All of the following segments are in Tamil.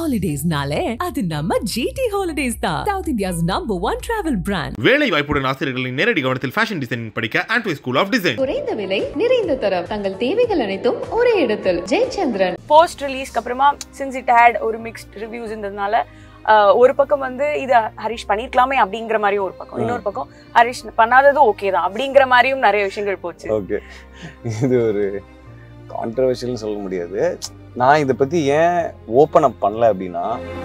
ஹாலிடேஸ்னாலே அது நம்ம ஜிடி ஹாலிடேஸ் தான் south India's number one travel brand வேலை வாய்ப்புடன் ஆசிரியர்களின் நேரடி கவனத்தில் ஃபேஷன் டிசைனிங் படிக்க ஆண்ட்வே ஸ்கூல் ஆஃப் டிசைன் குறைந்த விலை நிறைந்த தரம் தங்கள் தேவைகள் அனைத்தும் ஒரே இடத்தில் ஜெயச்சந்திரன் போஸ்ட் ரிலீஸ்க்கு அப்புறமா சின்ஸ் இட் ஹேட் ஒரு மிக்ஸ்ட் ரிவ்யூஸ் இருந்ததுனால ஆஹ், ஒரு பக்கம் வந்து இதை ஹரிஷ் பண்ணிருக்கலாமே அப்படிங்கிற மாதிரியும் ஒரு பக்கம் இன்னொரு பக்கம் ஹரிஷ் பண்ணாதது ஓகே தான் அப்படிங்கிற மாதிரியும் நிறைய விஷயங்கள் போச்சு ஓகே இது ஒரு கான்ட்ரவர்ஷியல்னு சொல்ல முடியாது நான் இதை பற்றி ஏன் ஓப்பன் அப் பண்ணல அப்படின்னா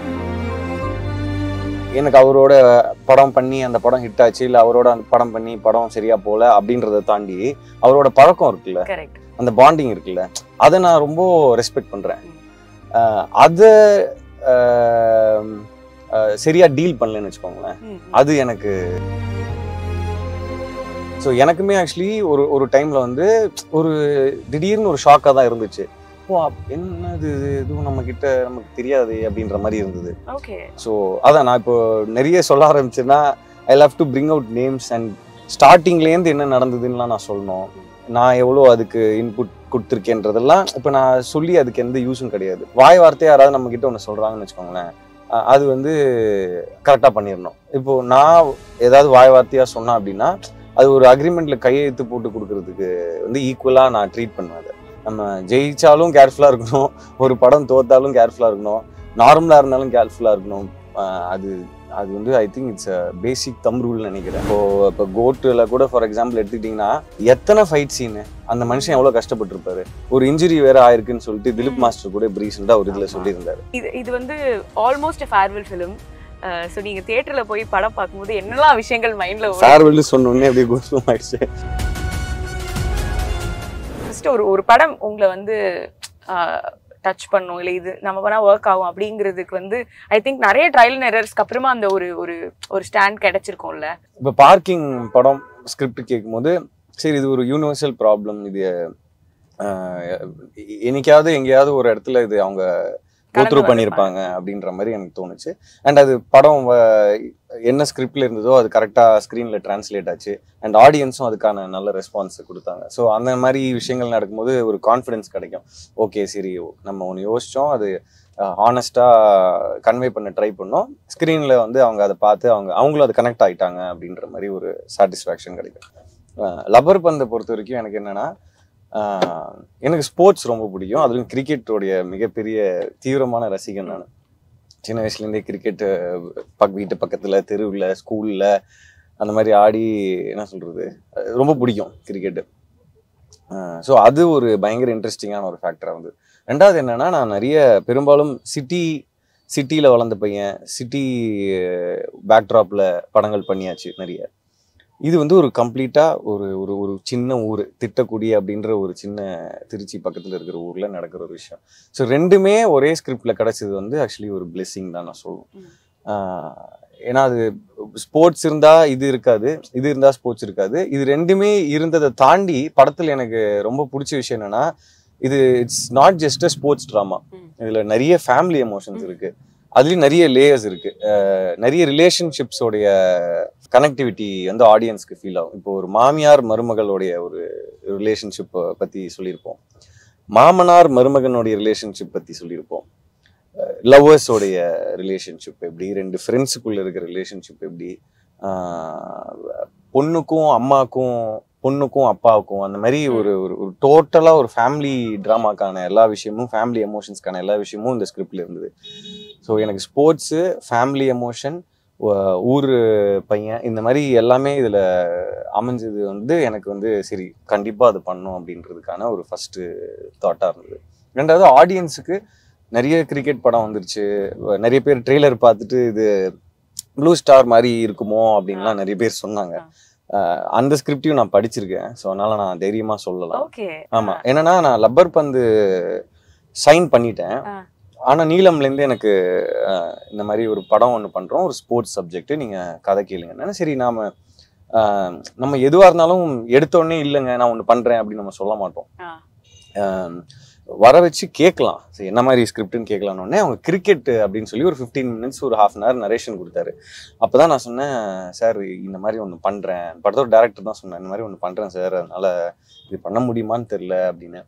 எனக்கு அவரோட படம் பண்ணி அந்த படம் ஹிட் ஆச்சு இல்லை அவரோட அந்த படம் பண்ணி படம் சரியா போல அப்படின்றத தாண்டி அவரோட பழக்கம் இருக்குல்ல கரெக்ட் அந்த பாண்டிங் இருக்குல்ல அதை நான் ரொம்ப ரெஸ்பெக்ட் பண்ணுறேன் அதை சரியா டீல் பண்ணலன்னு வச்சுக்கோங்களேன் அது எனக்கு ஸோ எனக்குமே ஆக்சுவலி ஒரு ஒரு டைமில் வந்து ஒரு திடீர்னு ஒரு ஷாக்காக தான் இருந்துச்சு ஓ அப்- என்னது இது இதுவும் நம்ம கிட்ட நமக்கு தெரியாது அப்படின்ற மாதிரி இருந்தது ஓகே ஸோ அதான் நான் இப்போ நிறைய சொல்ல ஆரம்பிச்சேன்னா I love to bring out names and ஸ்டார்டிங்லேருந்து என்ன நடந்ததுன்னுலாம் நான் சொல்லணும் நான் எவ்வளோ அதுக்கு இன்புட் கொடுத்துருக்கேன்றதெல்லாம் இப்போ நான் சொல்லி அதுக்கு எந்த யூஸும் கிடையாது வாய் வார்த்தையாக யாராவது நம்ம கிட்ட ஒன்று சொல்கிறாங்கன்னு வச்சுக்கோங்களேன் அஹ் அது வந்து கரெக்டாக பண்ணிடணும் இப்போ நான் ஏதாவது வாய் வார்த்தையாக சொன்னேன் அப்படின்னா அது ஒரு அக்ரிமெண்ட்ல கையெழுத்து போட்டு கொடுக்கறதுக்கு வந்து ஈக்குவலாக நான் ட்ரீட் பண்ணுவேன் அதை நம்ம ஜெயிச்சாலும் கேர்ஃபுல்லாக இருக்கணும் ஒரு படம் தோத்தாலும் கேர்ஃபுல்லாக இருக்கணும் நார்மலாக இருந்தாலும் கேர்ஃபுல்லாக இருக்கணும் அஹ் அது அது வந்து I think it's basic thumb rule நினைக்கிறேன் இப்போ இப்போ கோட்டில் கூட ஃபார் எக்ஸாம்பிள் எடுத்துக்கிட்டிங்கன்னா எத்தனை ஃபைட் சீனு அந்த மனுஷன் எவ்வளோ கஷ்டப்பட்டிருப்பாரு ஒரு இன்ஜுரி வேற ஆயிருக்குன்னு சொல்லிட்டு திலீப் மாஸ்டர் கூட இப்போ ரீசெண்டாக ஒரு இதில் ஆமா. சொல்லியிருந்தாரு இது இது வந்து ஆல்மோஸ்ட் ஃபேர்வெல் ஃபிலிம் ஸோ நீங்க தியேட்டர்ல போய் படம் பார்க்கும்போது என்னெல்லாம் விஷயங்கள் மைண்ட்ல ஃபேர்வெல் சொன்னோடனே அப்படியே கோஸ்லம் ஆயிடுச்சு ஃபர்ஸ்ட் ஒரு ஒரு படம் உங்களை வந்து டச் பண்ணும் இல்லை இது நம்ம பண்ணா ஒர்க் ஆகும் அப்படிங்கிறதுக்கு வந்து ஐ திங்க் நிறைய ட்ரையல் அண்ட் எரர்ஸ்க்கு அப்புறமா அந்த ஒரு ஒரு ஒரு ஸ்டாண்ட் கிடைச்சிருக்கும்ல இப்போ பார்க்கிங் படம் ஸ்கிரிப்ட் கேட்கும்போது சரி இது ஒரு யூனிவர்சல் ப்ராப்ளம் இது ஆஹ், என்னைக்காவது எங்கேயாவது ஒரு இடத்துல இது அவங்க கடந்து கோத்ரூ பண்ணியிருப்பாங்க அப்படின்ற மாதிரி எனக்கு தோணுச்சு அண்ட் அது படம் வ- என்ன ஸ்கிரிப்ட்ல இருந்ததோ அது கரெக்டாக ஸ்க்ரீனில் டிரான்ஸ்லேட் ஆச்சு அண்ட் ஆடியன்ஸும் அதுக்கான நல்ல ரெஸ்பான்ஸ் கொடுத்தாங்க ஸோ அந்த மாதிரி விஷயங்கள் நடக்கும்போது ஒரு கான்ஃபிடன்ஸ் கிடைக்கும் ஓகே சரி நம்ம ஒன்று யோசிச்சோம் அது ஹானஸ்டாக கன்வே பண்ண ட்ரை பண்ணோம் ஸ்க்ரீனில் வந்து அவங்க அதை பார்த்து அவங்க அவங்களும் அது கனெக்ட் ஆகிட்டாங்க அப்படின்ற மாதிரி ஒரு சாட்டிஸ்ஃபேக்ஷன் கிடைக்கும் லப்பர் பந்தை பொறுத்த வரைக்கும் எனக்கு என்னன்னா ஆஹ் எனக்கு ஸ்போர்ட்ஸ் ரொம்ப பிடிக்கும் அதுவும் கிரிக்கெட்டோடைய மிகப்பெரிய தீவிரமான ரசிகன் நான் சின்ன வயசுலேருந்தே கிரிக்கெட் பக் வீட்டு பக்கத்தில் தெருவில் ஸ்கூலில் அந்த மாதிரி ஆடி என்ன சொல்கிறது ரொம்ப பிடிக்கும் கிரிக்கெட்டு ஸோ அது ஒரு பயங்கர இன்ட்ரெஸ்டிங்கான ஒரு ஃபேக்டராக வந்து ரெண்டாவது என்னன்னா நான் நிறைய பெரும்பாலும் சிட்டி சிட்டியில் வளர்ந்த பையன் சிட்டி பேக்ட்ராப்பில் படங்கள் பண்ணியாச்சு நிறைய இது வந்து ஒரு கம்ப்ளீட்டாக ஒரு ஒரு ஒரு சின்ன ஊர் திட்டக்குடி அப்படின்ற ஒரு சின்ன திருச்சி பக்கத்தில் இருக்கிற ஊரில் நடக்கிற ஒரு விஷயம் ஸோ ரெண்டுமே ஒரே ஸ்கிரிப்டில் கிடச்சது வந்து ஆக்சுவலி ஒரு பிளெஸ்ஸிங் தான் நான் சொல்லுவேன் ம். ஆஹ் ஏன்னா அது ஸ்போர்ட்ஸ் இருந்தால் இது இருக்காது இது இருந்தால் ஸ்போர்ட்ஸ் இருக்காது இது ரெண்டுமே இருந்ததை தாண்டி படத்தில் எனக்கு ரொம்ப பிடிச்ச விஷயம் என்னன்னா இது it's not just a sports drama hmm. இதில் நிறைய ஃபேமிலி எமோஷன்ஸ் இருக்கு அதுலேயும் நிறைய லேயர்ஸ் இருக்கு அஹ் நிறைய ரிலேஷன்ஷிப்ஸோடைய கனெக்டிவிட்டி வந்து ஆடியன்ஸ்க்கு ஃபீல் ஆகும் இப்போ ஒரு மாமியார் மருமகளுடைய ஒரு ரிலேஷன்ஷிப் பற்றி சொல்லியிருப்போம் மாமனார் மருமகனுடைய ரிலேஷன்ஷிப் பற்றி சொல்லியிருப்போம் லவ்வர்ஸோடைய ரிலேஷன்ஷிப் எப்படி ரெண்டு ஃப்ரெண்ட்ஸுக்குள்ள இருக்கிற ரிலேஷன்ஷிப் எப்படி ஆஹ் பொண்ணுக்கும் அம்மாக்கும் பொண்ணுக்கும் அப்பாவுக்கும் அந்த மாதிரி ஒரு ஒரு ஒரு டோட்டலாக ஒரு ஃபேமிலி ட்ராமாக்கான எல்லா விஷயமும் ஃபேமிலி எமோஷன்ஸ்க்கான எல்லா விஷயமும் இந்த ஸ்கிரிப்ட்ல இருந்தது ஸோ எனக்கு ஸ்போர்ட்ஸு ஃபேமிலி எமோஷன் ஊர் பையன் இந்த மாதிரி எல்லாமே இதில் அமைஞ்சது வந்து எனக்கு வந்து சரி கண்டிப்பாக அது பண்ணும் அப்படின்றதுக்கான ஒரு ஃபஸ்ட்டு தாட்டாக இருந்தது ரெண்டாவது ஆடியன்ஸுக்கு நிறைய கிரிக்கெட் படம் வந்துருச்சு நிறைய பேர் ட்ரெய்லர் பார்த்துட்டு இது ப்ளூ ஸ்டார் மாதிரி இருக்குமோ அப்படின்லாம் நிறைய பேர் சொன்னாங்க அஹ் அந்த ஸ்கிரிப்டையும் நான் படிச்சிருக்கேன் ஸோ அதனால நான் தைரியமா சொல்லலாம் ஓகே ஆமா என்னன்னா நான் லப்பர் பந்து சைன் பண்ணிட்டேன் ஆ. ஆனா நீலம்லேருந்து எனக்கு அஹ், இந்த மாதிரி ஒரு படம் ஒன்று பண்றோம் ஒரு ஸ்போர்ட்ஸ் சப்ஜெக்ட் நீங்க கதை கேளுங்கன்னா சரி நாம அஹ், நம்ம எதுவா இருந்தாலும் எடுத்த உடனே இல்லைங்க நான் ஒன்று பண்றேன் அப்படின்னு நம்ம சொல்ல மாட்டோம் ஆ. அஹ், வர வச்சு கேட்கலாம் சரி என்ன மாதிரி ஸ்கிரிப்ட்னு கேட்கலான்னு அவங்க கிரிக்கெட் அப்படின்னு சொல்லி ஒரு ஃபிஃப்டீன் மினிட்ஸ் ஒரு ஹாஃப் அன் ஹவர் நரேஷன் கொடுத்தாரு அப்பதான் நான் சொன்னேன் சார் இந்த மாதிரி ஒன்று பண்றேன் படத்தோட டேரக்டர் தான் சொன்னேன் இந்த மாதிரி ஒன்று பண்றேன் சார் அதனால இது பண்ண முடியுமான்னு தெரியல அப்படின்னு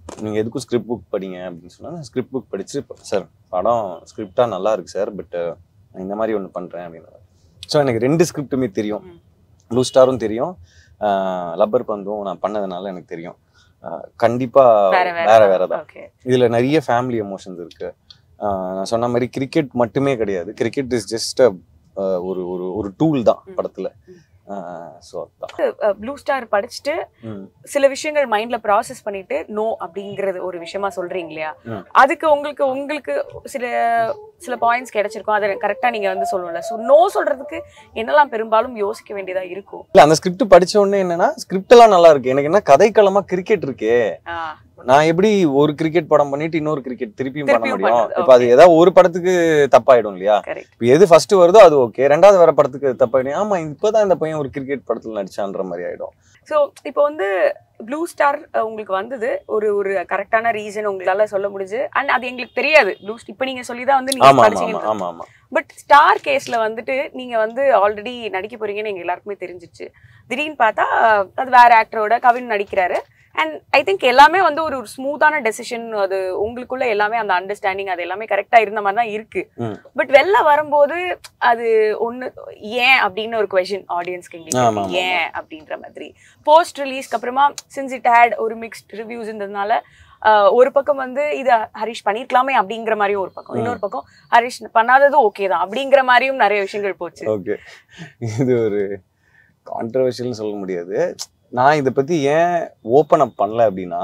நீங்கள் எதுக்கும் ஸ்கிரிப்ட் புக் படிங்க அப்படின்னு சொன்னால் ஸ்கிரிப்ட் புக் படிச்சு சார் படம் ஸ்கிரிப்டாக நல்லா இருக்கு சார் பட் நான் இந்த மாதிரி ஒன்று பண்ணுறேன் அப்படின்னு ஸோ எனக்கு ரெண்டு ஸ்கிரிப்ட்டுமே தெரியும் ம். ப்ளூ ஸ்டாரும் தெரியும் லப்பர் பந்தும் நான் பண்ணதுனால எனக்கு தெரியும் ஆஹ் கண்டிப்பா வேற வேற வேற தான் ஓகே இதுல நிறைய ஃபேமிலி எமோஷன்ஸ் இருக்கு ஆஹ் நான் சொன்ன மாதிரி கிரிக்கெட் மட்டுமே கிடையாது கிரிக்கெட் இஸ் ஜஸ்ட் ஒரு ஒரு ஒரு டூல் தான் ம். படத்துல ஸோ அதுதான் ப்ளூ ஸ்டார் படிச்சுட்டு ம். சில விஷயங்கள் மைண்ட்ல ப்ராசஸ் பண்ணிட்டு நோ அப்படிங்கறது ஒரு விஷயமா சொல்றீங்க இல்லையா ம். அதுக்கு உங்களுக்கு உங்களுக்கு சில சில பாயிண்ட்ஸ் கிடைச்சிருக்கும் அதை கரெக்டா நீங்க வந்து சொல்லணும்ல ஸோ நோ சொல்றதுக்கு என்னெல்லாம் பெரும்பாலும் யோசிக்க வேண்டியதா இருக்கும் இல்ல அந்த ஸ்கிரிப்ட் படிச்ச உடனே என்னன்னா ஸ்கிரிப்ட் எல்லாம் நல்லா இருக்கு எனக்கு என்ன கதைக்களமா கிரிக்கெட் இருக்கே ஆ, நான் எப்படி ஒரு கிரிக்கெட் படம் பண்ணிட்டு இன்னொரு கிரிக்கெட் திருப்பியும் பண்ண திருப்பியும் முடியும் பண்றது, இப்ப அது ஏதாவது ஒரு படத்துக்கு தப்பாயிடும் இல்லையா correct. இப்ப எது ஃபர்ஸ்ட் வருதோ அது ஓகே ரெண்டாவது வர படத்துக்கு அது தப்பாயிடும் ஆமா இப்பதான் இந்த பையன் ஒரு கிரிக்கெட் படத்துல நடிச்சான்ற மாதிரி ஆயிடும் ஸோ இப்போ வந்து ப்ளூ ஸ்டார் உங்களுக்கு வந்தது ஒரு ஒரு கரெக்டான ரீசன் உங்களால சொல்ல முடிஞ்சு அண்ட் அது எங்களுக்கு தெரியாது ப்ளூ இப்போ நீங்க சொல்லி தான் வந்து நீங்க ஆமா ஆமா ஆமா படிச்சீங்க ஆமா ஆமா பட் ஸ்டார் கேஸ்ல வந்துட்டு நீங்க வந்து ஆல்ரெடி நடிக்க போறீங்கன்னு எங்க எல்லாருக்குமே தெரிஞ்சிச்சு திடீர்னு பார்த்தா அது வேற ஆக்டரோட கவின் நடிக்கிறாரு அண்ட் ஐ திங்க் எல்லாமே வந்து ஒரு ஸ்மூத்தான டெசிஷன் அது உங்களுக்குள்ள எல்லாமே அந்த அண்டர்ஸ்டாண்டிங் அது எல்லாமே கரெக்டா இருந்த மாதிரி தான் இருக்கு ம். பட் வெளில வரும்போது அது ஒண்ணு ஏன் அப்படின்னு ஒரு கொஸ்டின் ஆடியன்ஸ்க்கு ஆமா, எங்களுக்கு ஆமா, ஏன் அப்படின்ற மாதிரி போஸ்ட் ரிலீஸ்க்கு அப்புறமா சின்ஸ் இட் ஹேட் ஒரு மிக்ஸ்ட் ரிவ்யூஸ் இருந்ததுனால ஆஹ், ஒரு பக்கம் வந்து இது ஹரிஷ் பண்ணிருக்கலாமே அப்படிங்கிற மாதிரியும் ஒரு பக்கம் ம். இன்னொரு பக்கம் ஹரிஷ் பண்ணாததும் ஓகே தான் அப்படிங்கிற மாதிரியும் நிறைய விஷயங்கள் போச்சு ஓகே இது ஒரு கான்ட்ரவர்ஷியல்னு சொல்ல முடியாது நான் இதை பத்தி ஏன் ஓப்பன் அப் பண்ணல அப்படின்னா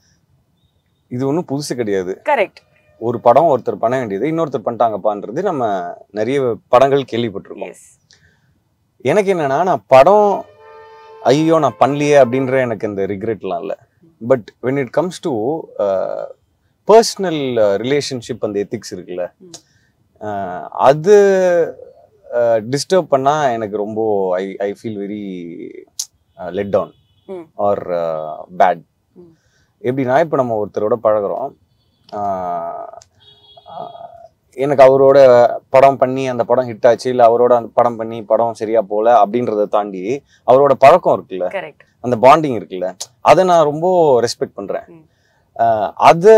இது ஒன்றும் புதுசு கிடையாது கரெக்ட் ஒரு படம் ஒருத்தர் பண்ண வேண்டியது இன்னொருத்தர் பண்ணிட்டாங்கப்பான்றது நம்ம நிறைய படங்கள் கேள்விப்பட்டிருக்கோம் எஸ் எனக்கு என்னன்னா நான் படம் ஐயோ நான் பண்ணலையே அப்படின்ற எனக்கு இந்த ரிக்ரெட்லாம் இல்லை but when it comes to personal relationship அந்த எத்திக்ஸ் இருக்குல்ல ம். அஹ், அது டிஸ்டர்ப் பண்ணா எனக்கு ரொம்ப I I feel very let down hmm. Or bad hmm. எப்படின்னா இப்போ நம்ம ஒருத்தரோட பழகுறோம் அஹ், அஹ், எனக்கு அவரோட படம் பண்ணி அந்த படம் ஹிட் ஆச்சு இல்லை அவரோட அந்த படம் பண்ணி படம் சரியா போல அப்படின்றத தாண்டி அவரோட பழக்கம் இருக்குல்ல கரெக்ட் அந்த பாண்டிங் இருக்குல்ல அதை நான் ரொம்ப ரெஸ்பெக்ட் பண்றேன் ம். அஹ், அதை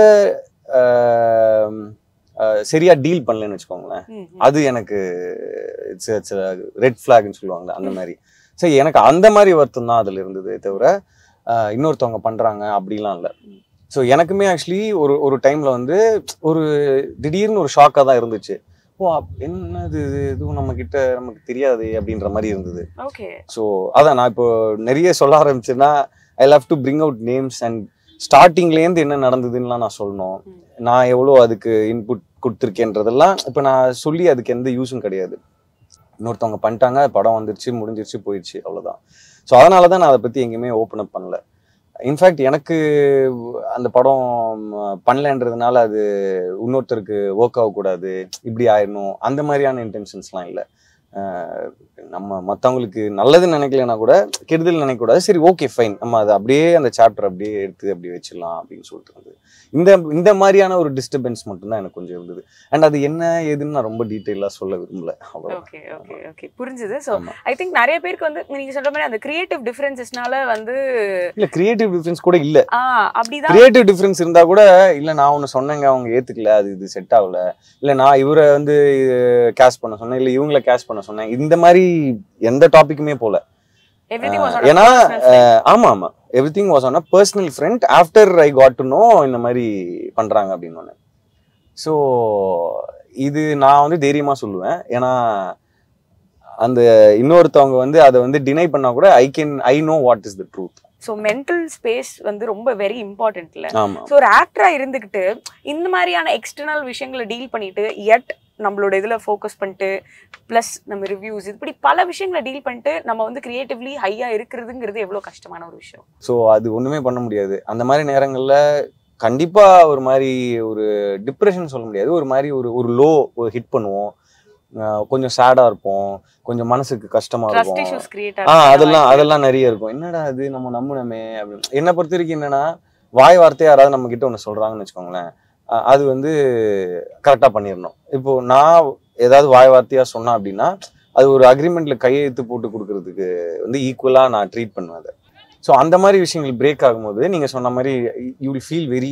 அஹ், அஹ், சரியா டீல் பண்ணலன்னு வச்சுக்கோங்களேன் அது எனக்கு இட்ஸ் இட்ஸ் ரெட் ஃபிளாக்னு சொல்லுவாங்க அந்த மாதிரி சரி எனக்கு அந்த மாதிரி வருத்தம் தான் அதில் இருந்தது தவிர அஹ், இன்னொருத்தவங்க பண்றாங்க அப்படிலாம் இல்லை ஸோ எனக்குமே ஆக்சுவலி ஒரு ஒரு டைம்ல வந்து ஒரு திடீர்னு ஒரு ஷாக்காக தான் இருந்துச்சு ஓ அப்- என்னது இது எதுவும் நம்ம கிட்ட நமக்கு தெரியாது அப்படின்ற மாதிரி இருந்தது ஓகே ஸோ அதான் நான் இப்போ நிறைய சொல்ல ஆரம்பிச்சேன்னா I love to bring out names and ஸ்டார்டிங்லேருந்து என்ன நடந்ததுன்னுலாம் நான் சொல்லணும் ம். நான் எவ்வளோ அதுக்கு இன்புட் கொடுத்துருக்கேன்றதெல்லாம் இப்போ நான் சொல்லி அதுக்கு எந்த யூஸும் கிடையாது இன்னொருத்தவங்க பண்ணிட்டாங்க படம் வந்துருச்சு முடிஞ்சிருச்சு போயிடுச்சு அவ்வளோதான் ஸோ அதனால தான் நான் அதை பற்றி எங்கேயுமே ஓப்பன் அப் பண்ணல இன்ஃபேக்ட் எனக்கு அந்த படம் பண்ணலன்றதுனால அது இன்னொருத்தருக்கு ஒர்க் ஆகக்கூடாது இப்படி ஆயிடணும் அந்த மாதிரியான இன்டென்ஷன்ஸ்லாம் இல்லை நம்ம மற்றவங்களுக்கு நல்லது நினைக்கலனா கூட கெடுதல் நினைக்கக்கூடாது சரி ஓகே ஃபைன் நம்ம அதை அப்படியே அந்த சாப்டர் அப்படியே எடுத்து அப்படியே வச்சிடலாம் அப்படின்னு சொல்லிட்டு இருந்தது இந்த இந்த மாதிரியான ஒரு டிஸ்டர்பன்ஸ் மட்டும்தான் எனக்கு கொஞ்சம் இருந்தது அண்ட் அது என்ன ஏதுன்னு நான் ரொம்ப டீட்டெயிலாக சொல்ல விரும்பல அவ்வளோ ஓகே ஓகே ஓகே புரிஞ்சுது ஸோ ஆமா. ஐ திங்க் நிறைய பேருக்கு வந்து நீங்க சொல்ற மாதிரி அந்த கிரியேட்டிவ் டிஃபரன்சஸ்னால வந்து இல்லை கிரியேட்டிவ் டிஃப்ரென்ஸ் கூட இல்லை ஆ அப்படிதான் கிரியேட்டிவ் டிஃப்ரென்ஸ் இருந்தா கூட இல்ல நான் ஒன்னு சொன்னேங்க அவங்க ஏத்துக்கல அது இது செட் ஆகல இல்ல நான் இவரை வந்து கேஷ் பண்ண சொன்னேன் இல்ல இவங்கள கேஷ் பண்ண சொன்னேன் இந்த மாதிரி எந்த டாபிக்குமே போல எவ்ரிதிங் வாஸ் ஏன்னா அஹ், ஆமா ஆமா everything was on a personal friend after I got to know இந்த மாதிரி பண்றாங்க அப்படின்னு ஒன்று ஸோ இது நான் வந்து தைரியமா சொல்லுவேன் ஏன்னா அந்த இன்னொருத்தவங்க வந்து அதை வந்து டினை பண்ணா கூட I can I know what is the truth so mental space வந்து ரொம்ப வெரி இம்பார்ட்டன்ட் இல்ல ஆமா ஸோ ஒரு ஆக்டரா இருந்துகிட்டு இந்த மாதிரியான எக்ஸ்டர்னல் விஷயங்களை டீல் பண்ணிட்டு எட் நம்மளோட இதுல ஃபோக்கஸ் பண்ணிட்டு ப்ளஸ் நம்ம ரிவ்யூஸ் இப்படி பல விஷயங்களை டீல் பண்ணிட்டு நம்ம வந்து கிரியேட்டிவ்லி ஹையா இருக்கிறதுங்கிறது எவ்வளவு கஷ்டமான ஒரு விஷயம் ஸோ அது ஒண்ணுமே பண்ண முடியாது அந்த மாதிரி நேரங்கள்ல கண்டிப்பா ஒரு மாதிரி ஒரு டிப்ரெஷன் சொல்ல முடியாது ஒரு மாதிரி ஒரு ஒரு லோ ஹிட் பண்ணுவோம் அஹ் கொஞ்சம் சேடா இருப்போம் கொஞ்சம் மனசுக்கு கஷ்டமா ட்ரஸ்ட் இருக்கும் இஷ்யூஸ் கிரியேட் ஆ அதெல்லாம் அதெல்லாம் நிறைய இருக்கும் என்னடா அது நம்ம நம்பணுமே அப்படின்னு என்னை பொறுத்த வரைக்கும் என்னன்னா வாய் வார்த்தை யாராவது நம்ம கிட்ட ஒன்று சொல்றாங்கன்னு வச்சுக்கோங்களேன் அஹ் அது வந்து கரெக்டாக பண்ணிடணும் இப்போ நான் ஏதாவது வாய் வார்த்தையா சொன்னேன் அப்படின்னா அது ஒரு அக்ரிமெண்ட்ல கையெழுத்து போட்டு கொடுக்கறதுக்கு வந்து ஈக்குவலா நான் ட்ரீட் பண்ணுவேன் அதை ஸோ அந்த மாதிரி விஷயங்கள் பிரேக் ஆகும்போது நீங்கள் சொன்ன மாதிரி யூ வில் ஃபீல் வெரி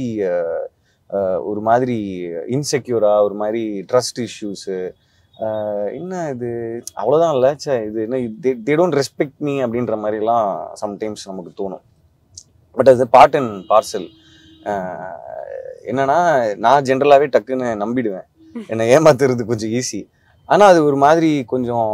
ஒரு மாதிரி இன்செக்யூரா ஒரு மாதிரி ட்ரஸ்ட் இஷ்யூஸு என்ன இது அவ்வளோதான் இல்லை சே இது என்ன தே டோன்ட் ரெஸ்பெக்ட் மீ அப்படின்ற மாதிரிலாம் சம்டைம்ஸ் நமக்கு தோணும் பட் அது பார்ட் அண்ட் பார்சல் என்னன்னா நான் ஜென்ரலாகவே டக்குன்னு நம்பிடுவேன் என்னை ஏமாத்துறது கொஞ்சம் ஈஸி ஆனால் அது ஒரு மாதிரி கொஞ்சம்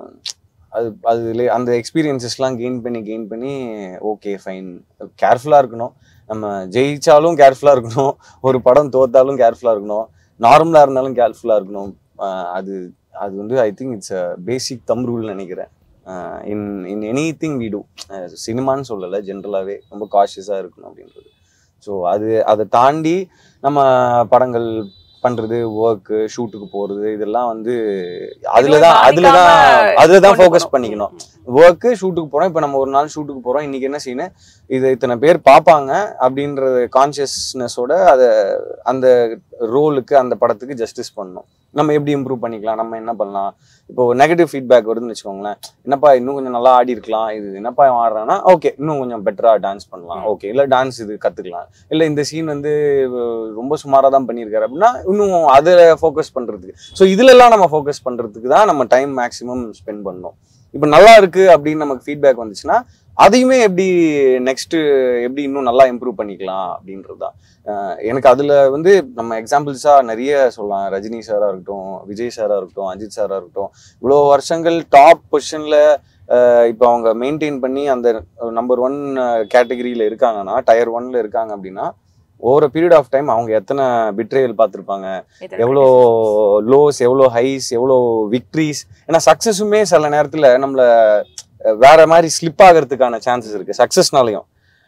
அது அதுல அந்த எக்ஸ்பீரியன்சஸ்லாம் கெயின் பண்ணி கெயின் பண்ணி ஓகே ஃபைன் கேர்ஃபுல்லாக இருக்கணும் நம்ம ஜெயிச்சாலும் கேர்ஃபுல்லாக இருக்கணும் ஒரு படம் தோத்தாலும் கேர்ஃபுல்லாக இருக்கணும் நார்மலாக இருந்தாலும் கேர்ஃபுல்லாக இருக்கணும் ஆஹ் அது அது வந்து I think it's a basic thumb rule நினைக்கிறேன் இன் இன் எனி திங் வீடு சினிமான்னு சொல்லலை ஜென்ரலாகவே ரொம்ப காஷியஸாக இருக்கணும் அப்படின்றது ஸோ அது அதை தாண்டி நம்ம படங்கள் பண்றது ஒர்க்கு ஷூட்டுக்கு போறது இதெல்லாம் வந்து அதுல தான் அதுல தான் அதுல தான் ஃபோக்கஸ் பண்ணிக்கணும் ஒர்க்கு ஷூட்டுக்கு போறோம் இப்போ நம்ம ஒரு நாள் ஷூட்டுக்கு போறோம் இன்னைக்கு என்ன செய்யணும் இது இத்தனை பேர் பார்ப்பாங்க அப்படின்ற கான்சியஸ்னஸோட அதை அந்த ரோலுக்கு அந்த படத்துக்கு ஜஸ்டிஸ் பண்ணணும் நம்ம எப்படி இம்ப்ரூவ் பண்ணிக்கலாம் நம்ம என்ன பண்ணலாம் இப்போ நெகட்டிவ் ஃபீட்பேக் வருதுன்னு வச்சுக்கோங்களேன் என்னப்பா இன்னும் கொஞ்சம் நல்லா ஆடி இருக்கலாம் இது என்னப்பா இவன் ஆடுறான்னா ஓகே இன்னும் கொஞ்சம் பெட்டரா டான்ஸ் பண்ணலாம் ஓகே இல்லை டான்ஸ் இது கத்துக்கலாம் இல்லை இந்த சீன் வந்து அஹ், ரொம்ப சுமாராக தான் பண்ணியிருக்காரு அப்படின்னா இன்னும் அதில் ஃபோக்கஸ் பண்றதுக்கு ஸோ இதுலலாம் நம்ம ஃபோக்கஸ் பண்றதுக்கு தான் நம்ம டைம் மேக்ஸிமம் ஸ்பெண்ட் பண்ணணும் இப்போ நல்லா இருக்கு அப்படின்னு நமக்கு ஃபீட்பேக் வந்துச்சுன்னா அதையுமே எப்படி நெக்ஸ்ட் எப்படி இன்னும் நல்லா இம்ப்ரூவ் பண்ணிக்கலாம் அப்படின்றது தான் அஹ் எனக்கு அதுல வந்து நம்ம எக்ஸாம்பிள்ஸா நிறைய சொல்லலாம் ரஜினி சாரா இருக்கட்டும் விஜய் சாரா இருக்கட்டும் அஜித் சாரா இருக்கட்டும் இவ்வளோ வருஷங்கள் டாப் பொசிஷன்ல இப்போ அவங்க மெயின்டைன் பண்ணி அந்த நம்பர் ஒன் கேட்டகரியில இருக்காங்கன்னா டயர் ஒன்ல இருக்காங்க அப்படின்னா ஓவர் பீரியட் ஆஃப் டைம் அவங்க எத்தனை பிட்ரேயல் பார்த்துருப்பாங்க எவ்வளோ லோஸ் எவ்வளோ ஹைஸ் எவ்வளோ விக்ட்ரிஸ் ஏன்னா சக்ஸஸுமே சில நேரத்தில் நம்மளை அஹ், வேற மாதிரி ஸ்லிப் ஆகிறதுக்கான சான்சஸ் இருக்கு சக்ஸஸ்னாலையும்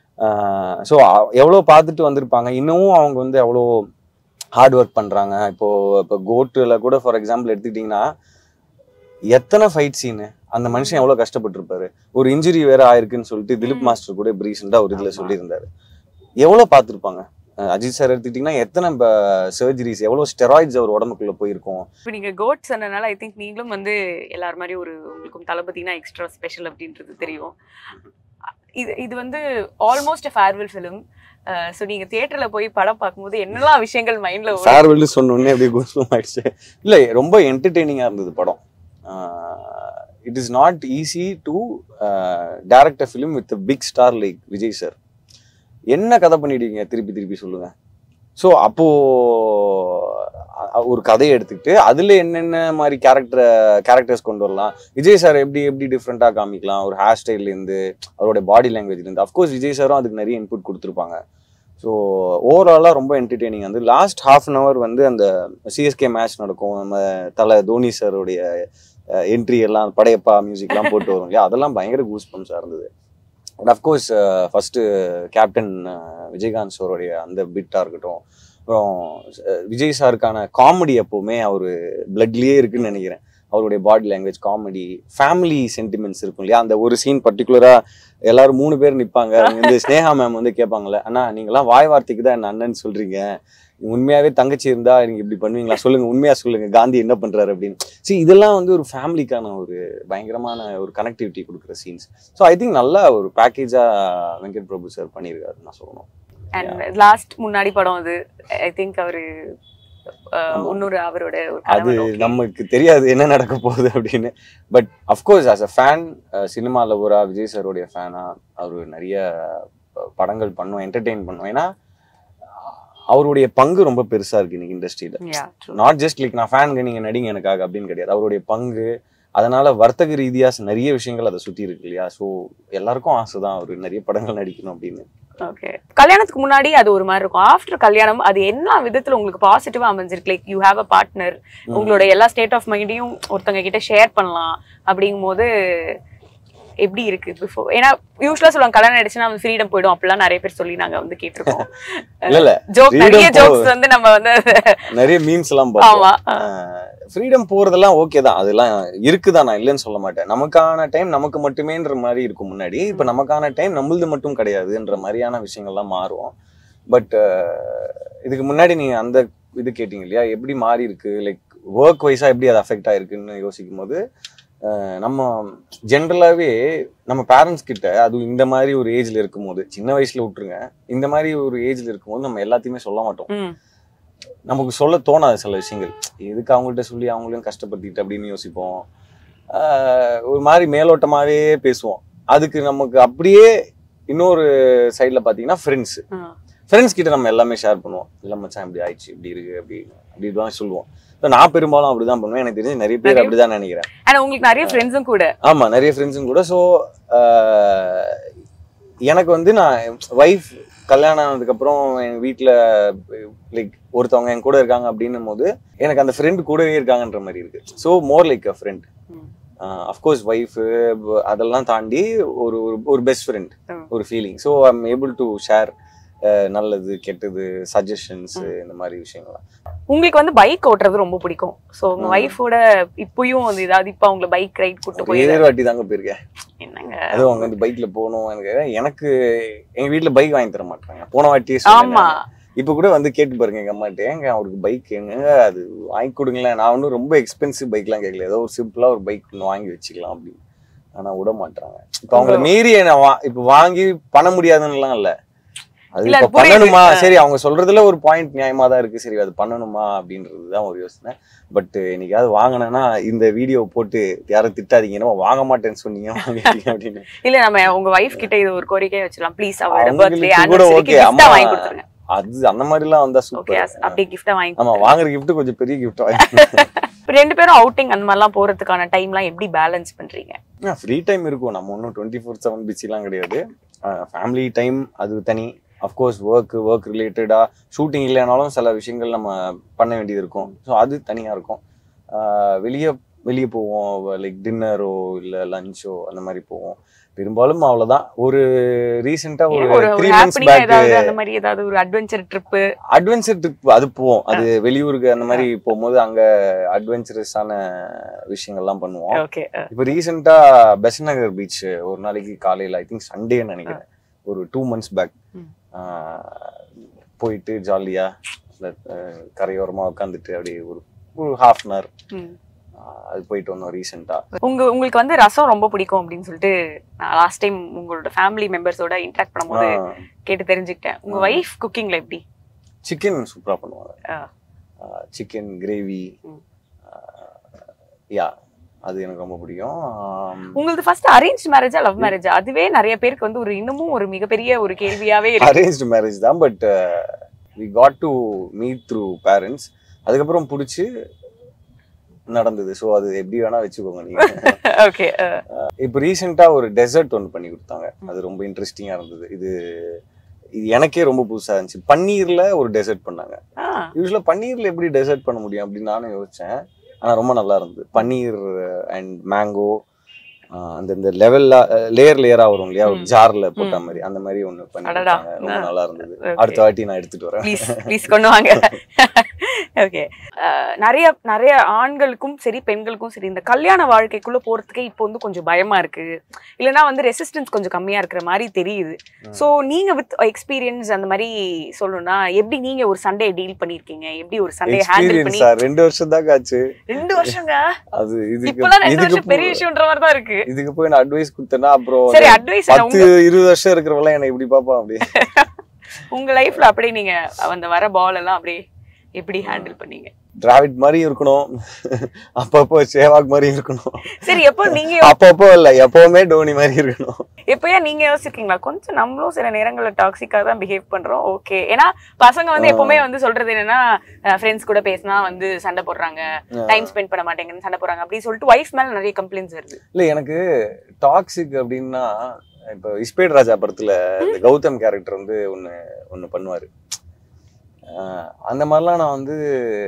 ஸோ எவ்வளோ பார்த்துட்டு வந்திருப்பாங்க இன்னமும் அவங்க வந்து எவ்வளோ ஹார்ட் ஒர்க் பண்ணுறாங்க இப்போ இப்போ கோட்டில் கூட ஃபார் எக்ஸாம்பிள் எடுத்துக்கிட்டிங்கன்னா எத்தனை ஃபைட் சீனு அந்த மனுஷன் எவ்வளோ கஷ்டப்பட்டிருப்பாரு ஒரு இன்ஜுரி வேற ஆயிருக்குன்னு சொல்லிட்டு திலீப் ம். மாஸ்டர் கூட இப்போ ரீசெண்டாக ஒரு இதில் ஆமா. சொல்லியிருந்தாரு எவ்வளோ பார்த்துருப்பாங்க அஹ் அஜித் சார் எடுத்துக்கிட்டிங்கன்னா எத்தனை சர்ஜரிஸ் எவ்வளோ ஸ்டெராய்ட்ஸ் அவர் உடம்புக்குள்ள போயிருக்கும் இப்போ நீங்க கோட் சொன்னனால ஐ திங்க் நீங்களும் வந்து எல்லார் மாதிரி ஒரு உங்களுக்கும் தளபதினா எக்ஸ்ட்ரா ஸ்பெஷல் அப்படின்றது தெரியும் இது இது வந்து ஆல்மோஸ்ட் ஃபேர்வெல் ஃபிலிம் ஸோ நீங்க தியேட்டர்ல போய் படம் பார்க்கும்போது என்னெல்லாம் விஷயங்கள் மைண்ட்ல ஃபேர்வெல் சொன்னோடனே அப்படியே கோஸ்பம் ஆயிடுச்சு இல்லை ரொம்ப என்டர்டெய்னிங்காக இருந்தது படம் it is not easy to direct a film with big star like Vijay sir என்ன கதை பண்ணிடுவீங்க திருப்பி திருப்பி சொல்லுங்க ஸோ அப்போ அ- ஒரு கதையை எடுத்துக்கிட்டு அதுல என்னென்ன மாதிரி கேரக்டர் கேரக்டர்ஸ் கொண்டு வரலாம் விஜய் சார் எப்படி எப்படி டிஃப்ரெண்ட்டாக காமிக்கலாம் ஒரு ஹேர் ஸ்டைல்லேருந்து அவரோட பாடி லாங்குவேஜ்லேருந்து அஃப்கோர்ஸ் விஜய் சாரும் அதுக்கு நிறைய இன்புட் கொடுத்துருப்பாங்க ஸோ ஓவராலாக ரொம்ப என்டர்டெய்னிங் வந்து லாஸ்ட் ஹாஃப் அன் ஹவர் வந்து அந்த சிஎஸ்கே மேட்ச் நடக்கும் நம்ம தலை தோனி சாருடைய என்ட்ரி எல்லாம் படையப்பா மியூசிக்லாம் போட்டு வரும் இல்லையா அதெல்லாம் பயங்கர கூஸ் பம்ஸாக இருந்தது and of course first captain Vijayakanth சாருடைய அந்த பிட்டாக இருக்கட்டும் அப்புறம் அஹ், விஜய் சாருக்கான காமெடி எப்போவுமே அவர் பிளட்லேயே இருக்குன்னு நினைக்கிறேன் அவருடைய body language comedy family sentiments இருக்கும் இல்லையா அந்த ஒரு சீன் பர்டிகுலராக எல்லாரும் மூணு பேர் நிற்பாங்க வந்து ஸ்னேகா மேம் வந்து கேட்பாங்கல்ல அண்ணா நீங்களாம் வாய் வார்த்தைக்கு தான் என்ன அண்ணன் சொல்றீங்க உண்மையாவே தங்கச்சி இருந்தா நீங்க இப்படி பண்ணுவீங்களா சொல்லுங்க உண்மையா சொல்லுங்க காந்தி என்ன பண்றாரு அப்படின்னு சரி இதெல்லாம் வந்து ஒரு ஃபேமிலிக்கான ஒரு பயங்கரமான ஒரு கனெக்டிவிட்டி கொடுக்குற சீன்ஸ் ஸோ ஐ திங்க் நல்லா ஒரு பேக்கேஜா வெங்கட் பிரபு சார் பண்ணியிருக்காரு நான் சொல்லணும் அண்ட் லாஸ்ட் முன்னாடி படம் அது ஐ திங்க் அவரு அஹ், ஆமா. இன்னொரு அவரோட ஒரு அது கணவன் okay. நமக்கு தெரியாது என்ன நடக்க போகுது அப்படின்னு but of course as a fan cinema லவரா விஜய் சாருடைய ஃபேனா அவர் நிறைய ப- படங்கள் பண்ணும் என்டர்டெயின் பண்ணும் ஏன்னா அவருடைய பங்கு ரொம்ப பெருசா இருக்கு இன்னைக்கு இண்டஸ்ட்ரியில Yeah, true. Not just like நான் ஃபேனுங்க நீங்க நடிங்க எனக்காக அப்படின்னு கிடையாது அவருடைய பங்கு அதனால வர்த்தக ரீதியா நிறைய விஷயங்கள் அதை சுத்தி இருக்கு இல்லையா ஸோ எல்லாருக்கும் ஆசை தான் அவர் நிறைய படங்கள் நடிக்கணும் அப்படின்னு ஓகே கல்யாணத்துக்கு முன்னாடி அது ஒரு மாதிரி இருக்கும் ஆஃப்டர் கல்யாணம் அது என்ன விதத்துல உங்களுக்கு பாசிட்டிவா அமைஞ்சிருக்கு like you have a partner உங்களோட எல்லா ஸ்டேட் ஆஃப் மைண்டையும் ஒருத்தங்க கிட்ட ஷேர் பண்ணலாம் அப்படிங்கும்போது எப்படி இருக்கு பிஃபோர் ஏன்னா யூஸ்வலா சொல்லுவாங்க கல்யாணம் ஆயிடுச்சுன்னா வந்து ஃப்ரீடம் போயிடும் அப்படிலாம் நிறைய பேர் சொல்லி நாங்க வந்து கேட்டிருக்கோம் இல்ல இல்ல ஜோக் freedom நிறைய போ- ஜோக்ஸ் வந்து நம்ம வந்து நிறைய மீம்ஸ் எல்லாம் பார்ப்போம் ஆமா ஃப்ரீடம் போறதெல்லாம் ஓகே தான் அதெல்லாம் இருக்குதான் நான் இல்லைன்னு சொல்ல மாட்டேன் நமக்கான டைம் நமக்கு மட்டுமேன்ற மாதிரி இருக்கும் முன்னாடி இப்போ நமக்கான டைம் நம்மளது மட்டும் கிடையாதுன்ற மாதிரியான விஷயங்கள்லாம் மாறும் பட் இதுக்கு முன்னாடி நீங்க அந்த இது கேட்டீங்க இல்லையா எப்படி மாறி இருக்கு லைக் ஒர்க் வைஸா எப்படி அது அஃபெக்ட் ஆயிருக்குன்னு யோசிக்கும் போது அஹ் நம்ம ஜென்ரலாகவே நம்ம பேரண்ட்ஸ் கிட்ட அதுவும் இந்த மாதிரி ஒரு ஏஜ்ல இருக்கும்போது சின்ன வயசுல விட்டுருங்க இந்த மாதிரி ஒரு ஏஜ்ல இருக்கும்போது நம்ம எல்லாத்தையுமே சொல்ல மாட்டோம் ம் நமக்கு சொல்ல தோணாது சில விஷயங்கள் எதுக்கு அவங்கள்ட்ட சொல்லி அவங்களையும் கஷ்டப்படுத்திட்டு அப்படின்னு யோசிப்போம் ஆஹ் ஒரு மாதிரி மேலோட்டமாவே பேசுவோம் அதுக்கு நமக்கு அப்படியே இன்னொரு சைடில் பார்த்தீங்கன்னா ஃப்ரெண்ட்ஸ் ஆ. ஃப்ரெண்ட்ஸ் கிட்ட நம்ம எல்லாமே ஷேர் பண்ணுவோம் இல்லை மச்சான் இப்படி ஆயிடுச்சு இப்படி இருக்கு அப்படி அப்படி தான் சொல்லுவோம் So நான் பெரும்பாலும் அப்படிதான் பண்ணுவேன் எனக்கு தெரிஞ்சு நிறைய பேர் நிறைய- அப்படிதான் நினைக்கிறேன் ஆனா உங்களுக்கு நிறைய ஃப்ரெண்ட்ஸும் கூட ஆமா நிறைய ஃப்ரெண்ட்ஸும் கூட ஸோ எனக்கு வந்து நான் ஒய்ஃப் கல்யாணம் ஆனதுக்கப்புறம் எங்கள் வீட்டில் லைக் ஒருத்தவங்க என் கூட இருக்காங்க அப்படின்னும் போது எனக்கு அந்த ஃப்ரெண்டு கூடவே இருக்காங்கன்ற மாதிரி இருக்கு so more like a friend hmm. Of course wife அதெல்லாம் தாண்டி ஒரு ஒரு ஒரு பெஸ்ட் ஃப்ரெண்ட் ம். ஒரு feeling so I'm able to share நல்லது கெட்டது சஜஷன்ஸ் இந்த மாதிரி விஷயங்கள்லாம் உங்களுக்கு வந்து பைக் ஓட்டுறது ரொம்ப பிடிக்கும் சோ உங்க ம். ஒய்ஃபோட இப்பயும் வந்து ஏதாவது இப்ப அவங்கள பைக் ரைட் கூட்டு போய் ஒரே வாட்டி தாங்க போயிருக்கேன் என்னங்க அதுவும் அவங்க வந்து பைக்ல போகணும் எனக்கு எனக்கு எங்க வீட்ல பைக் வாங்கி தர மாட்டாங்க போன வாட்டி சொன்னேன் ஆமா நானு. இப்ப கூட வந்து கேட்டு பாருங்க எங்க அம்மாட்ட ஏங்க அவருக்கு பைக் எங்க அது வாங்கி கொடுங்களேன் நான் ஒன்றும் ரொம்ப எக்ஸ்பென்சிவ் பைக்லாம் கேட்கல ஏதோ ஒரு சிம்பிளா ஒரு பைக் ஒன்று வாங்கி வச்சுக்கலாம் அப்படின்னு ஆனா விட மாட்டாங்க இப்ப அவங்கள மீறி என்ன வா இப்ப வாங்கி பண்ண முடியாதுன்னுலாம் இல்ல அது இல்ல, இப்ப அது புரியுது. பண்ணணுமா சரி அவங்க சொல்றதுல ஒரு பாயிண்ட் நியாயமா தான் இருக்கு சரி அது பண்ணணுமா அப்படின்றது தான் ஒரு யோசனை பட் என்னைக்காவது வாங்கினேன்னா இந்த வீடியோ போட்டு யாரும் திட்டாதீங்க என்னமோ வாங்க மாட்டேன்னு சொன்னீங்க வாங்கிட்டீங்க அப்படின்னு இல்ல நம்ம உங்க வைஃப் கிட்ட இது ஒரு கோரிக்கை வச்சிடலாம் ப்ளீஸ் அவரோட அவங்களுக்கு பர்த்டே கூட ஆனிவர்சரிக்கு okay. கிஃப்டா அம்மா வாங்கி கொடுத்துருங்க அது அந்த மாதிரிலாம் வந்தா ஓகே சூப்பர் அப்படியே கிஃப்டா வாங்கி ஆமா கொடுத்துருங்க. வாங்குற gift கொஞ்சம் பெரிய gift வாங்கி இப்ப ரெண்டு பேரும் அவுட்டிங் அந்த மாதிரிலாம் போறதுக்கான டைம்லாம் எப்படி பேலன்ஸ் பண்றீங்க ஃப்ரீ டைம் இருக்கும் நம்ம ஒன்றும் டுவெண்ட்டி ஃபோர் செவன் பிஸிலாம் கிடையாது ஃபேமிலி டைம் அது தனி அஃப்கோர்ஸ் ஒர்க் ஒர்க் ரிலேட்டடா ஷூட்டிங் இல்லைனாலும் சில விஷயங்கள் நம்ம பண்ண வேண்டியது இருக்கும் ஸோ அது தனியா இருக்கும் வெளியே வெளியே போவோம் லைக் டின்னரோ இல்லை லஞ்சோ அந்த மாதிரி போவோம் பெரும்பாலும் அவ்வளோதான் ஒரு ரீசெண்டாக ஒரு ஒரு த்ரீ ஒரு மந்த்ஸ் ஹாப்பனிங் பேக் ஏதாவது அந்த மாதிரி ஏதாவது ஒரு அட்வென்ச்சர் ட்ரிப் அட்வென்ச்சர் ட்ரிப் அது போவோம் அது வெளியூருக்கு அந்த மாதிரி போகும்போது அங்க அட்வென்ச்சரஸான விஷயங்கள்லாம் பண்ணுவோம் ஓகே இப்போ ரீசெண்டா பெசன் நகர் பீச் ஒரு நாளைக்கு காலையில ஐ திங்க் சண்டேன்னு நினைக்கிறேன் ஒரு டூ மந்த்ஸ் பேக் ம். போயிட்டு ஜாலியா கரையோரமா உட்காந்துட்டு அப்படியே ஒரு ஒரு ஹாஃப் அன் ஹவர் அது போயிட்டு வந்தோம் ரீசெண்டா உங்க உங்களுக்கு வந்து ரசம் ரொம்ப பிடிக்கும் அப்படின்னு சொல்லிட்டு நான் லாஸ்ட் டைம் உங்களோட ஃபேமிலி மெம்பர்ஸோட இன்டராக்ட் பண்ணும்போது கேட்டு தெரிஞ்சுக்கிட்டேன் உங்க ஆ. வைஃப் குக்கிங்ல எப்படி சிக்கன் சூப்பரா பண்ணுவாங்க ஆ. சிக்கன் கிரேவி ம். யா அது எனக்கு ரொம்ப பிடிக்கும் ஆம், உங்களுக்கு ஃபர்ஸ்ட் அரேஞ்ச் மேரேஜா லவ் மேரேஜா அதுவே நிறைய பேருக்கு வந்து ஒரு இன்னமும் ஒரு மிகப்பெரிய ஒரு கேள்வியாவே இருக்கு அரேஞ்ச்டு மேரேஜ் தான் but we got to meet through parents அதுக்கப்புறம் பிடிச்சி நடந்தது ஸோ அது எப்படி வேணா வச்சுக்கோங்க நீங்க ஓகே இப்போ ரீசெண்டாக ஒரு டெசர்ட் ஒன்று பண்ணி கொடுத்தாங்க அது ரொம்ப இன்ட்ரெஸ்டிங்காக இருந்தது இது இது எனக்கே ரொம்ப புதுசாக இருந்துச்சு பன்னீர்ல ஒரு டெசர்ட் பண்ணாங்க யூஸ்வலாக பன்னீர்ல எப்படி டெசர்ட் பண்ண முடியும் அப்படின்னு நானும் யோசிச்சேன் ஆனால் ரொம்ப நல்லா இருந்தது பன்னீர் அண்ட் மேங்கோ அந்த இந்த லெவல்ல லேயர் லேயரா வரும் இல்லையா ஒரு ம். ஜார்ல போட்ட ம். மாதிரி அந்த மாதிரி ஒன்று பண்ணி அடடா. கொடுத்தாங்க. ரொம்ப ஆ. நல்லா இருந்தது Okay. அடுத்த வாட்டி நான் எடுத்துட்டு வரேன் ப்ளீஸ் ப்ளீஸ் கொண்டு வாங்க ஓகே நிறைய நிறைய ஆண்களுக்கும் சரி பெண்களுக்கும் சரி இந்த கல்யாண வாழ்க்கைக்குள்ள போறதுக்கே இப்போ வந்து கொஞ்சம் பயமா இருக்கு இல்லைன்னா வந்து ரெசிஸ்டன்ஸ் கொஞ்சம் கம்மியா இருக்கிற மாதிரி தெரியுது ஸோ நீங்க வித் எக்ஸ்பீரியன்ஸ் அந்த மாதிரி சொல்லணும்னா எப்படி நீங்க ஒரு சண்டே டீல் பண்ணிருக்கீங்க எப்படி ஒரு சண்டே ஹேண்டில் பண்ணி எக்ஸ்பீரியன்ஸா ரெண்டு வருஷம் தான் ஆச்சு ரெண்டு வருஷங்க அது இதுக்கு இப்பெல்லாம் ரெண்டு இதுக்கு வருஷம் பெரிய போ- விஷயம்ன்ற மாதிரி தான் இருக்கு இதுக்கு போய் நான் அட்வைஸ் கொடுத்தேன்னா அப்புறம் சரி அந்த அட்வைஸ் பத்து இருபது வருஷம் இருக்கிறவெல்லாம் என்னை இப்படி பார்ப்பான் அப்படியே உங்க லைஃப்ல அப்படியே நீங்க அந்த வர பால் எல்லாம் அப்படியே எப்படி ஹேண்டில் பண்ணீங்க டிராவிட் மாதிரி இருக்கணும் அப்பப்போ சேவாக் மாதிரி இருக்கணும் சரி எப்போ நீங்க அப்பப்போ இல்ல எப்பவுமே டோனி மாதிரி இருக்கணும் எப்பயா நீங்க யோசிச்சிருக்கீங்களா கொஞ்சம் நம்மளும் சில நேரங்கள்ல டாக்ஸிக்கா தான் பிஹேவ் பண்றோம் ஓகே ஏன்னா பசங்க வந்து ஆ. எப்பவுமே வந்து சொல்றது என்னன்னா ஃப்ரெண்ட்ஸ் கூட பேசினா வந்து சண்டை போடுறாங்க ஆ. டைம் ஸ்பெண்ட் பண்ண மாட்டேங்குன்னு சண்டை போடுறாங்க அப்படின்னு சொல்லிட்டு ஒய்ஃப் மேல நிறைய கம்ப்ளைண்ட்ஸ் வருது இல்ல எனக்கு டாக்ஸிக் அப்படின்னா இப்போ இஸ்பேட் ராஜா படத்துல இந்த கௌதம் கேரக்டர் வந்து ஒண்ணு ஒண்ணு பண்ணுவாரு ஆஹ் அந்த மாதிரிலாம் நான் வந்து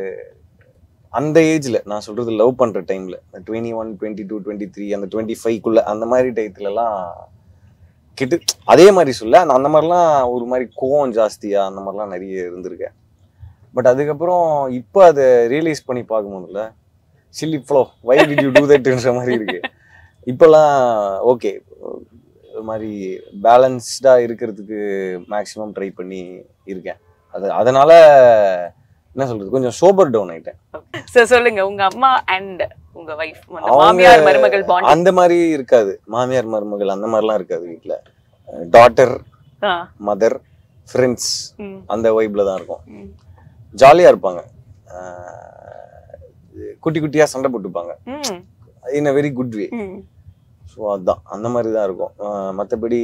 அந்த ஏஜ்ல நான் சொல்றது லவ் பண்ற டைம்ல twenty one twenty two twenty three அந்த டுவெண்ட்டி ஃபைவ்க்குள்ள அந்த மாதிரி டயத்துலலாம் கிட்டு அதே மாதிரி சொல்ல நான் அந்த மாதிரிலாம் ஒரு மாதிரி கோவம் ஜாஸ்தியா அந்த மாதிரிலாம் நிறைய இருந்திருக்கேன் பட் அதுக்கப்புறம் இப்போ அதை ரியலைஸ் பண்ணி பார்க்கும்போதுல silly flow why did you do தட்ன்ற மாதிரி இருக்கு இப்போல்லாம் ஓகே ஒரு மாதிரி பேலன்ஸ்டாக இருக்கிறதுக்கு மேக்ஸிமம் ட்ரை பண்ணி இருக்கேன் அது அதனால என்ன சொல்றது கொஞ்சம் சோபர் டவுன் ஆயிட்டேன் சோ சொல்லுங்க உங்க அம்மா அண்ட் உங்க வைஃப் மாமியார் மருமகள் பாண்ட் அந்த மாதிரி இருக்காது மாமியார் மருமகள் அந்த மாதிரிலாம் இருக்காது வீட்ல டாட்டர் மதர் ஃப்ரெண்ட்ஸ் அந்த வைப்ல தான் இருக்கும் ஜாலியா இருப்பாங்க அஹ் குட்டி குட்டியா சண்டை போட்டுப்பாங்க in a very good way so அதுதான் அந்த மாதிரி தான் இருக்கும் அஹ் மத்தபடி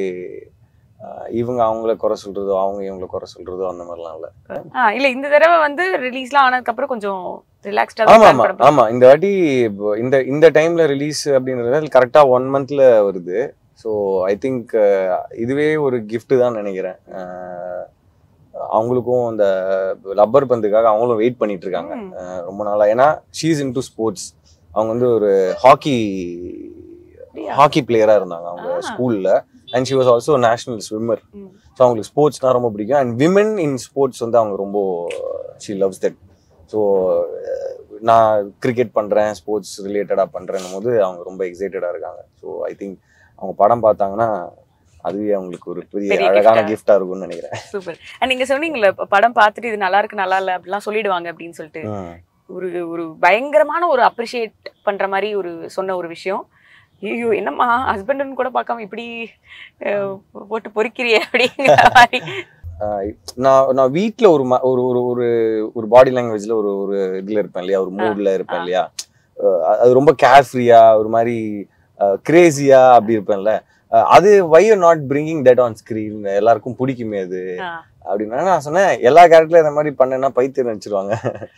அஹ் இவங்க அவங்கள குறை சொல்றதோ அவங்க இவங்கள குறை சொல்றதோ அந்த மாதிரிலாம் இல்ல இல்ல இந்த தடவை வந்து ரிலீஸ்லாம் ஆனதுக்கு அப்புறம் கொஞ்சம் ரிலாக்ஸ்டா ஆமா ஆமா ஆமா இந்த வாட்டி இப்போ இந்த இந்த டைம்ல ரிலீஸ் அப்படின்றது கரெக்டா ஒன் மந்த்ல வருது ஸோ ஐ திங்க் இதுவே ஒரு gift தான் நினைக்கிறேன் அஹ் அவங்களுக்கும் அந்த ரப்பர் பந்துக்காக அவங்களும் வெயிட் பண்ணிட்டு இருக்காங்க அஹ் ரொம்ப நாளா ஏன்னா ஷீஸ் இன் டு ஸ்போர்ட்ஸ் அவங்க வந்து ஒரு ஹாக்கி ஹாக்கி பிளேயரா இருந்தாங்க அவங்க ஆ. ஸ்கூல்ல and she was also national swimmer hmm. So அவங்களுக்கு ஸ்போர்ட்ஸ்னா ரொம்ப பிடிக்கும் அண்ட் விமன் இன் ஸ்போர்ட்ஸ் வந்து அவங்க ரொம்ப ஷி லவ்ஸ் தட் ஸோ நான் கிரிக்கெட் பண்றேன் ஸ்போர்ட்ஸ் ரிலேட்டடாக பண்றேன்னும் போது அவங்க ரொம்ப எக்ஸைட்டடா இருக்காங்க ஸோ ஐ திங்க் அவங்க படம் பார்த்தாங்கன்னா அதுவே அவங்களுக்கு ஒரு பெரிய பெரிய அழகான gift-ஆ. கிஃப்டா இருக்கும்னு நினைக்கிறேன் சூப்பர் அண்ட் நீங்க சொன்னீங்கல்ல ப- படம் பார்த்துட்டு இது நல்லா இருக்கு நல்லா இல்ல அப்படிலாம் சொல்லிடுவாங்க அப்படின்னு சொல்லிட்டு ம். ஒரு ஒரு பயங்கரமான ஒரு அப்ரிஷியேட் பண்ற மாதிரி ஒரு சொன்ன ஒரு விஷயம் ஐயோ என்னம்மா ஹஸ்பண்ட்னு கூட பார்க்காம இப்படி அஹ், போட்டு பொறிக்கிறியே அப்படிங்கிற மாதிரி ஆஹ் நான் நான் வீட்ல ஒரு ம- ஒரு ஒரு ஒரு ஒரு பாடி லாங்குவேஜ்ல ஒரு ஒரு இதுல இருப்பேன் இல்லையா ஒரு மூட்ல இருப்பேன் ஆ. இல்லையா அஹ் அது ரொம்ப கேர்ஃப்ரீயா ஒரு மாதிரி கிரேசியா அப்படி இருப்பேன்ல அஹ் அது why not bringing that on screen எல்லாருக்கும் பிடிக்குமே அது ஆ. அப்படின்னா நான் சொன்னேன் எல்லா கேரக்டர்ல இந்த மாதிரி பண்ணேன்னா பைத்தியம் நினைச்சிருவாங்க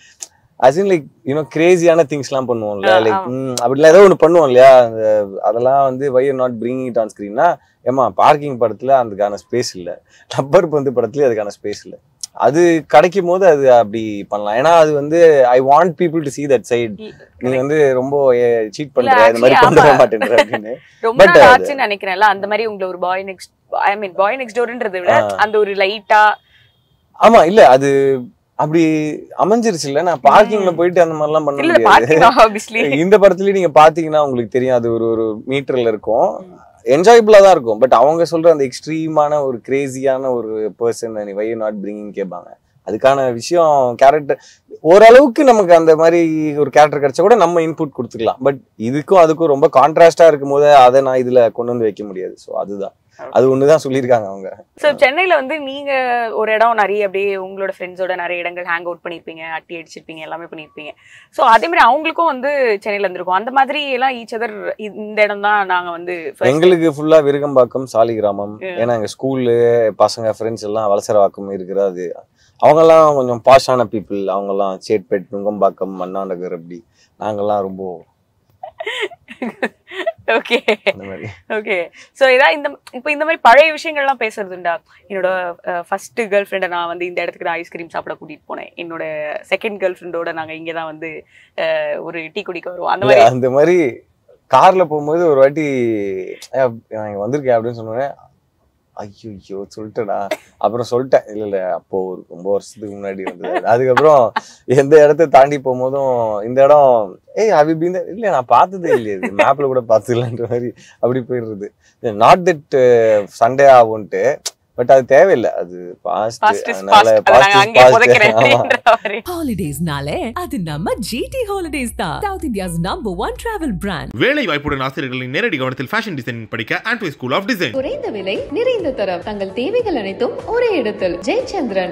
அசின் லைக் யூனோ கிரேசியான திங்ஸ்லாம் பண்ணுவோம்ல ஆ, லைக் ஆமா. அப்படிலாம் ஏதோ ஒன்று பண்ணுவோம் இல்லையா அந்த அதெல்லாம் வந்து why not bringing it on ஸ்கிரீன்னா ஏமா பார்க்கிங் படத்துல அதுக்கான ஸ்பேஸ் இல்ல ரப்பர் பந்து படத்துலயும் அதுக்கான ஸ்பேஸ் இல்ல அது கிடைக்கும் போது அது அப்படி பண்ணலாம் ஏன்னா அது வந்து I want people to see that side நீ வந்து ரொம்ப சீட் பண்ற இந்த மாதிரி actually, கொண்டு வர ஆமா. மாட்டேன்ற அப்படின்னு ரொம்ப But நாள் அது- ஆச்சுன்னு நினைக்கிறேன்ல அந்த மாதிரி உங்களை ஒரு பாய் நெக்ஸ்ட் ஐ மீன் பாய் நெக்ஸ்ட் டோர்ன்றதை விட ஆ. அந்த ஒரு லைட்டா ஆமா இல்ல அது அப்படி அமைஞ்சிருச்சு இல்ல நான் பார்க்கிங்ல போயிட்டு அந்த மாதிரிலாம் பண்ண இல்ல முடியாது பாத்தீங்களா ஆப்வியஸ்லி இந்த படத்துலயும் நீங்க பாத்தீங்கன்னா உங்களுக்கு தெரியும் அது ஒரு ஒரு மீட்டர்ல இருக்கும் என்ஜாயபிளா தான் இருக்கும் பட் அவங்க சொல்ற அந்த எக்ஸ்ட்ரீமான ஒரு கிரேசியான ஒரு பர்சன் நீ வை நாட் பிரிங்கிங் கேட்பாங்க அதுக்கான விஷயம் கேரக்டர் ஓரளவுக்கு நமக்கு அந்த மாதிரி ஒரு கேரக்டர் கிடைச்சா கூட நம்ம இன்புட் கொடுத்துக்கலாம் பட் இதுக்கும் அதுக்கும் ரொம்ப கான்ட்ராஸ்டா இருக்கும் போது அதை நான் இதுல கொண்டு வந்து வைக்க முடியாது ஸோ அதுதான் அது ஒண்ணுதான் சொல்லியிருக்காங்க அவங்க சோ சென்னையில வந்து நீங்க ஒரு இடம் நிறைய அப்படியே உங்களோட ஃப்ரெண்ட்ஸோட நிறைய இடங்கள் ஹேங் அவுட் பண்ணிருப்பீங்க அட்டி அடிச்சிருப்பீங்க எல்லாமே பண்ணிருப்பீங்க சோ அதே மாதிரி அவங்களுக்கும் வந்து சென்னையில இருந்திருக்கும் அந்த மாதிரி எல்லாம் ஈச் அதர் இந்த இடம் தான் நாங்க வந்து first- எங்களுக்கு ஃபுல்லா விருகம்பாக்கம் சாலிகிராமம் Yeah. ஏன்னா எங்க ஸ்கூலு பசங்க ஃப்ரெண்ட்ஸ் எல்லாம் வலசரவாக்கம் இருக்கிறது அவங்கெல்லாம் கொஞ்சம் பாஷான பீப்புள் அவங்கெல்லாம் சேட்பேட் நுங்கம்பாக்கம் மண்ணாநகர் அப்படி நாங்கெல்லாம் ரொம்ப ஓகே அந்த மாதிரி ஓகே ஸோ இதான் இந்த இப்போ இந்த மாதிரி பழைய விஷயங்கள்லாம் பேசுறதுண்டா என்னோட ஃபர்ஸ்ட் கேர்ள் ஃப்ரெண்டை நான் வந்து இந்த இடத்துக்கு நான் ஐஸ்கிரீம் சாப்பிட கூட்டிட்டு போனேன் என்னோட செகண்ட் கேர்ள் ஃப்ரெண்டோட நாங்க இங்கே தான் வந்து அஹ், ஒரு டீ குடிக்க வருவோம் அந்த இல்ல, மாதிரி அந்த மாதிரி கார்ல போகும்போது ஒரு வாட்டி "ஏய், நான் இங்க வந்திருக்கேன் அப்படின்னு சொன்னேன் ஐயோ சொல்லிட்டேடா அப்புறம் சொல்லிட்டேன் இல்ல இல்ல அப்போ ஒரு ரொம்ப வருஷத்துக்கு முன்னாடி வந்தது அதுக்கப்புறம் எந்த இடத்த தாண்டி போகும்போதும் இந்த இடம் ஏய் அவி பீந்த இல்ல நான் பார்த்ததே இல்லையே இது மேப்ல கூட பார்த்ததில்லன்ற மாதிரி அப்படி போயிடுறது நாட் தட் சண்டே ஆகும்ட்டு பட் அது தேவையில்லை அது பாஸ்ட் Past is அதனால past. அதை past நாங்க is அங்கே past. புதைக்கிறேன் ஆமா. அப்படின்ற மாதிரி ஹாலிடேஸ்னாலே அது நம்ம ஜிடி ஹாலிடேஸ் தான் south India's number one travel brand வேலை வாய்ப்புடன் ஆசிரியர்களின் நேரடி கவனத்தில் ஃபேஷன் டிசைன் படிக்க ஆண்ட்வே ஸ்கூல் ஆஃப் டிசைன் குறைந்த விலை நிறைந்த தரம் தங்கள் தேவைகள் அனைத்தும் ஒரே இடத்தில் ஜெயச்சந்திரன்